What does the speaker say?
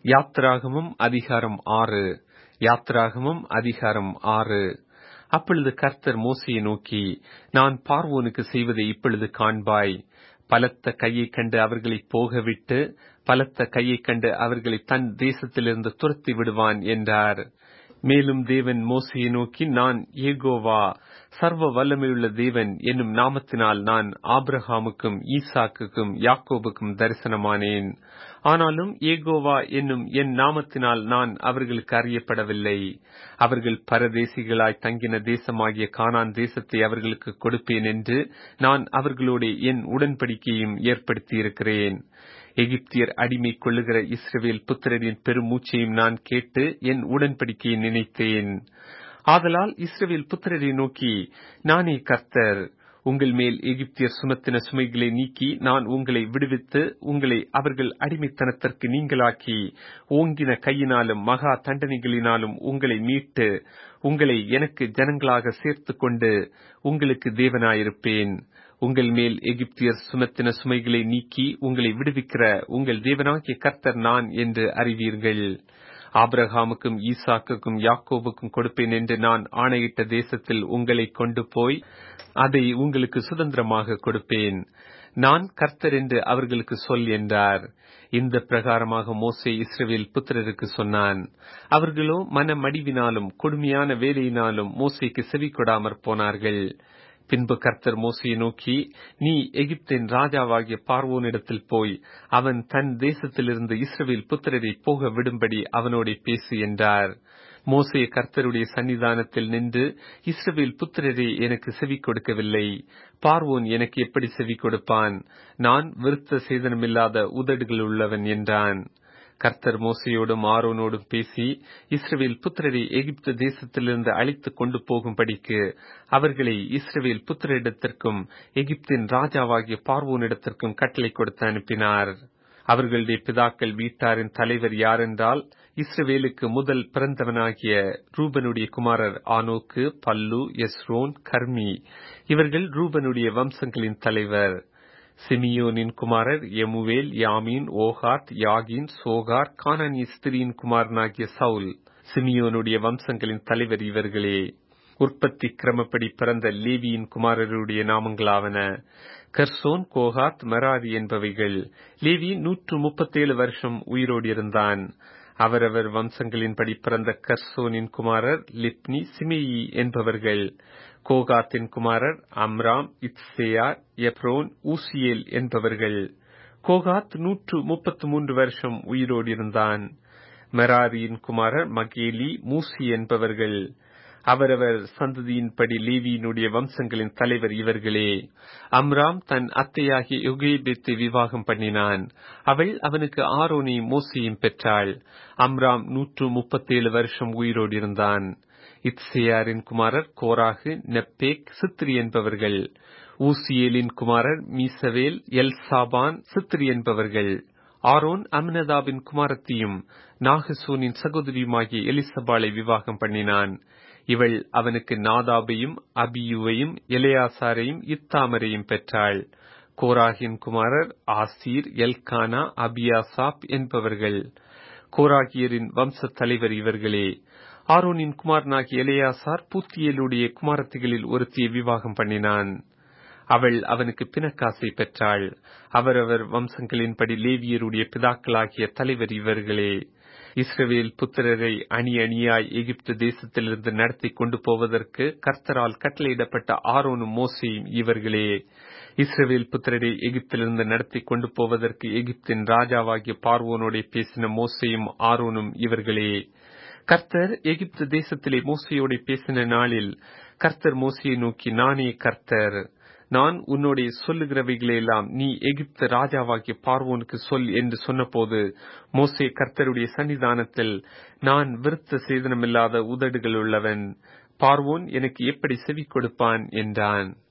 யாத்ராகமம் அதிகாரம் ஆறு யாத்ராகமம் அதிகாரம் ஆறு அப்பொழுது கர்த்தர் மோசையை நோக்கி நான் பார்வோனுக்கு செய்வதை இப்பொழுது காண்பாய் பலத்த கையை கண்டு அவர்களை போகவிட்டு பலத்த கையை கண்டு அவர்களை தன் தேசத்திலிருந்து துரத்தி விடுவான் என்றார் மேலும் தேவன் மோசையை நோக்கி நான் ஏகோவா சர்வ வல்லமையுள்ள தேவன் என்னும் நாமத்தினால் நான் ஆப்ரஹாமுக்கும் ஈசாக்குக்கும் யாக்கோபுக்கும் தரிசனமானேன் ஆனாலும் ஏகோவா என்னும் என் நாமத்தினால் நான் அவர்களுக்கு அறியப்படவில்லை அவர்கள் பரதேசிகளாய் தங்கின தேசமாகிய கானான் தேசத்தை அவர்களுக்கு கொடுப்பேன் என்று நான் அவர்களோட என் உடன்படிக்கையும் ஏற்படுத்தியிருக்கிறேன் எகிப்தியர் அடிமை கொள்ளுகிற இஸ்ரவேல் புத்திரரின் பெருமூச்சையும் நான் கேட்டு என் உடன்படிக்கையை நினைத்தேன் ஆதலால் இஸ்ரவேல் புத்திரரை நோக்கி நானே கர்த்தர் உங்கள் மேல் எகிப்தியர் சுமத்தின சுமைகளை நீக்கி நான் உங்களை விடுவித்து உங்களை அவர்கள் அடிமைத்தனத்திற்கு நீங்களாக்கி ஓங்கின கையினாலும் மகா தண்டனைகளினாலும் உங்களை மீட்டு உங்களை எனக்கு ஜனங்களாக சேர்த்து கொண்டு உங்களுக்கு தேவனாயிருப்பேன் உங்கள் மேல் எகிப்தியர் சுமத்தின சுமைகளை நீக்கி உங்களை விடுவிக்கிற உங்கள் தேவனாகிய கர்த்தர் நான் என்று அறிவீர்கள் ஆபிரகாமுக்கும் ஈசாக்குக்கும் யாக்கோபுக்கும் கொடுப்பேன் என்று நான் ஆணையிட்ட தேசத்தில் உங்களை கொண்டு போய் அதை உங்களுக்கு சுதந்திரமாக கொடுப்பேன் நான் கர்த்தர் என்று அவர்களுக்கு சொல் என்றார் இந்த பிரகாரமாக மோசே இஸ்ரேல் புத்திரருக்கு சொன்னான் அவர்களோ மன மடிவினாலும் கொடுமையான வேலையினாலும் மோசைக்கு செவி கொடாமற் போனார்கள் பின்பு கர்த்தர் மோசையை நோக்கி நீ எகிப்தின் ராஜாவாகிய பார்வோனிடத்தில் போய் அவன் தன் தேசத்திலிருந்து இஸ்ரவேல் புத்திரரை போக விடும்படி அவனோட பேசு என்றார் மோசே கர்த்தருடைய சன்னிதானத்தில் நின்று இஸ்ரவேல் புத்திரரே எனக்கு செவி கொடுக்கவில்லை பார்வோன் எனக்கு எப்படி செவி கொடுப்பான் நான் விருத்த சேதனமில்லாத உதடுகள் உள்ளவன் என்றான் கர்த்தர் மோசையோடும் ஆரோனோடும் பேசி இஸ்ரவேல் புத்திரரை எகிப்து தேசத்திலிருந்து அழைத்து கொண்டு போகும்படிக்கு அவர்களை இஸ்ரவேல் புத்திரிடத்திற்கும் எகிப்தின் ராஜாவாகிய பார்வோனிடத்திற்கும் கட்டளை கொடுத்து அனுப்பினார் அவர்களுடைய பிதாக்கள் வீட்டாரின் தலைவர் யாரென்றால் இஸ்ரவேலுக்கு முதல் பிறந்தவனாகிய ரூபனுடைய குமாரர் ஆனோக்கு பல்லு எஸ்ரோன் கர்மி இவர்கள் ரூபனுடைய வம்சங்களின் தலைவர் சிமியோனின் குமாரர் எமுவேல் யாமீன் ஓகாத் யாகின் சோகார் கானானிய ஸ்திரியின் குமாரனாகிய சவுல் சிமியோனுடைய வம்சங்களின் தலைவர் இவர்களே உற்பத்தி கிரமப்படி பிறந்த லேவியின் குமாரருடைய நாமங்களாவன கர்சோன் கோகாத் மெராரி என்பவைகள் லேவி நூற்று முப்பத்தேழு வருஷம் உயிரோடு இருந்தான் அவரவர் வம்சங்களின்படி பிறந்த கர்சோனின் குமாரர் லிப்னி சிமேயி என்பவர்கள் கோகாத்தின் குமாரர் அம்ராம் இத்சேயார் எப்ரோன் ஊசியேல் என்பவர்கள் கோகாத் நூற்று முப்பத்து மூன்று வருஷம் உயிரோடு இருந்தான் மெராரியின் குமாரர் மகேலி மூசி என்பவர்கள் அவரவர் சந்ததியின்படி லேவியினுடைய வம்சங்களின் தலைவர் இவர்களே அம்ராம் தன் அத்தையாகிய யுகேபெத்தை விவாகம் பண்ணினான் அவள் அவனுக்கு ஆரோனையும் மோசையும் பெற்றாள் அம்ராம் நூற்று முப்பத்தேழு வருஷம் உயிரோடு இருந்தான் இத்சேயாரின் குமாரர் கோராகு நெப்பேக் சித்ரி என்பவர்கள் ஊசியேலின் குமாரர் மீசவேல் எல் சாபான் சித்ரி என்பவர்கள் ஆரோன் அம்னதாபின் குமாரத்தியும் நாகசூனின் சகோதரியுமாகிய எலிசபாலை விவாகம் பண்ணினான் இவள் அவனுக்கு நாதாபையும் அபியுவையும் எலையாசாரையும் இத்தாமரையும் பெற்றாள் கோராகின் குமாரர் ஆசீர் எல்கானா அபியாசாப் என்பவர்கள் கோராகியரின் வம்ச தலைவர் இவர்களே ஆரோனின் குமாரனாகிய எலையாசார் பூத்தியலுடைய குமாரத்திகளில் ஒருத்தியை விவாகம் பண்ணினான் அவள் அவனுக்கு பிணக்காசை பெற்றாள் அவரவர் வம்சங்களின்படி லேவியருடைய பிதாக்களாகிய தலைவர் இவர்களே இஸ்ரவேல் புத்திரரை அணி அணியாய் எகிப்து தேசத்திலிருந்து நடத்தி கொண்டு போவதற்கு கர்த்தரால் கட்டளையிடப்பட்ட ஆரோனும் மோசையும் இவர்களே இஸ்ரவேல் புத்திரரை எகிப்திலிருந்து நடத்தி கொண்டு போவதற்கு எகிப்தின் ராஜாவாகிய பார்வோனோட பேசின மோசையும் ஆரோனும் இவர்களே கர்த்தர் எகிப்து தேசத்திலே மோசையோட பேசின நாளில் கர்த்தர் மோசையை நோக்கி நானே கர்த்தர் நான் உன்னோட சொல்லுகிறவைகளெல்லாம் நீ எகிப்து ராஜாவாகிய பார்வோனுக்கு சொல் என்று சொன்னபோது மோசே கர்த்தருடைய சன்னிதானத்தில் நான் விருத்த சேதனமில்லாத உதடுகள் உள்ளவன் பார்வோன் எனக்கு எப்படி செவி கொடுப்பான் என்றான்